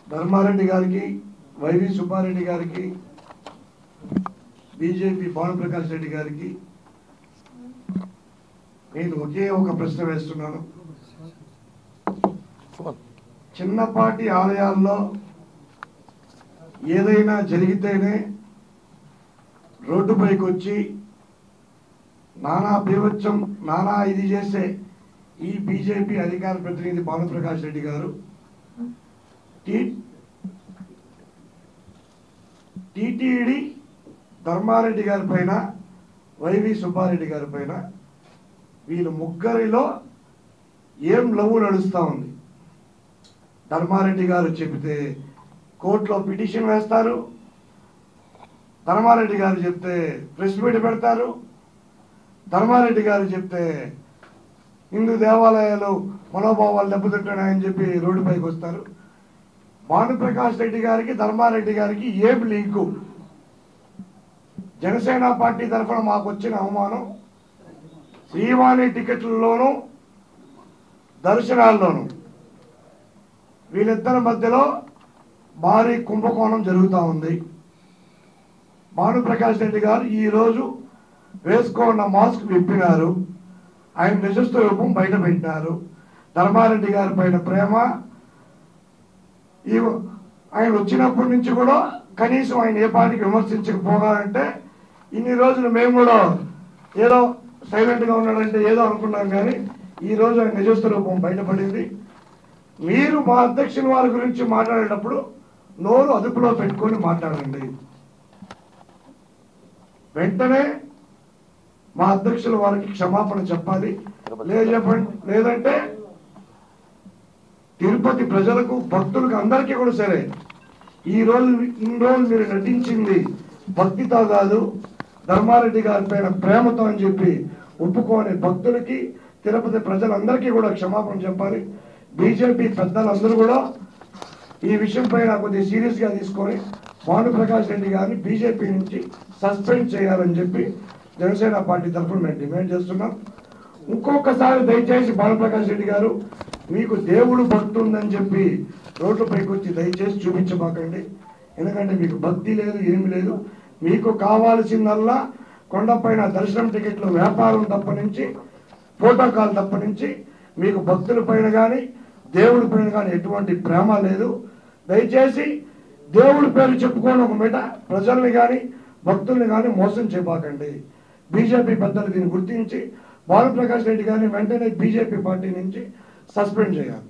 ధర్మారెడ్డి గారికి వైవి సుబ్బారెడ్డి గారికి బీజేపీ భానుప్రకాష్ రెడ్డి గారికి నేను ఒకే ఒక ప్రశ్న వేస్తున్నాను చిన్నపాటి ఆలయాల్లో ఏదైనా జరిగితేనే రోడ్డుపైకి వచ్చి నానా బీభత్సం నానా ఇది చేసే ఈ బీజేపీ అధికార ప్రతినిధి భానుప్రకాష్ రెడ్డి గారు టీ- టీటీడీ ధర్మారెడ్డి గారి పైన వైవి సుబ్బారెడ్డి గారి పైన వీళ్ళు ముగ్గురిలో ఏం లవ్ నడుస్తూ ఉంది ధర్మారెడ్డి గారు చెబితే కోర్టులో పిటిషన్ వేస్తారు ధర్మారెడ్డి గారు చెప్తే ప్రెస్ మీట్ పెడతారు ధర్మారెడ్డి గారు చెప్తే హిందూ దేవాలయాలు మనోభావాలు దెబ్బతింటున్నాయని చెప్పి రోడ్డుపైకి వస్తారు భానుప్రకాష్ రెడ్డి గారికి ధర్మారెడ్డి గారికి ఏం లింకు జనసేన పార్టీ తరఫున మాకు వచ్చిన అవమానం శ్రీవాణి టికెట్లలోనూ దర్శనాల్లోనూ వీళ్ళిద్దరి మధ్యలో భారీ కుంభకోణం జరుగుతూ ఉంది భానుప్రకాష్ రెడ్డి గారు ఈ రోజు వేసుకున్న మాస్క్ విప్పినారు ఆయన నిజస్థ రూపం బయట పెట్టినారు ధర్మారెడ్డి గారి పైన ప్రేమ ఈ ఆయన వచ్చినప్పటి నుంచి కూడా కనీసం ఆయన ఏ పాటికి విమర్శించకపోగానంటే ఇన్ని రోజులు మేము కూడా ఏదో సైలెంట్ గా ఉన్నాడంటే ఏదో అనుకున్నాం కానీ ఈ రోజు ఆయన నిజస్థ రూపం బయటపడింది మీరు మా అధ్యక్షుని వారి గురించి మాట్లాడేటప్పుడు నోరు అదుపులో పెట్టుకొని మాట్లాడండి వెంటనే మా అధ్యక్షుల వారికి క్షమాపణ చెప్పాలి లేదు చెప్పండి లేదంటే తిరుపతి ప్రజలకు భక్తులకు అందరికీ కూడా సరే ఈ రోజు ఇన్ని రోజులు మీరు నటించింది భక్తితో కాదు ధర్మారెడ్డి గారి పైన ప్రేమతో అని చెప్పి ఒప్పుకోని భక్తులకి తిరుపతి ప్రజలందరికీ కూడా క్షమాపణ చెప్పాలి బీజేపీ పెద్దలందరూ కూడా ఈ విషయం పైన కొద్దిగా సీరియస్ గా తీసుకొని భానుప్రకాష్ రెడ్డి గారిని బీజేపీ నుంచి సస్పెండ్ చేయాలని చెప్పి జనసేన పార్టీ తరఫున మేము డిమాండ్ చేస్తున్నాం ఇంకొకసారి దయచేసి భానుప్రకాష్ రెడ్డి గారు మీకు దేవుడు భక్తి ఉందని చెప్పి రోడ్లపైకి వచ్చి దయచేసి చూపించబాకండి ఎందుకంటే మీకు భక్తి లేదు ఏమి లేదు మీకు కావాల్సిందల్లా కొండపైన దర్శనం టికెట్లు వ్యాపారం తప్ప నుంచి ప్రోటోకాల్ తప్ప నుంచి మీకు భక్తుల పైన కానీ దేవుడి పైన కానీ ఎటువంటి ప్రేమ లేదు దయచేసి దేవుడి పేరు చెప్పుకొని ఒక మీట ప్రజల్ని కానీ భక్తుల్ని కానీ మోసం చేయబాకండి బీజేపీ పెద్దలు దీన్ని గుర్తించి భానుప్రకాష్ రెడ్డి గారిని వెంటనే బీజేపీ పార్టీ నుంచి సస్పెండ్ చేయాలి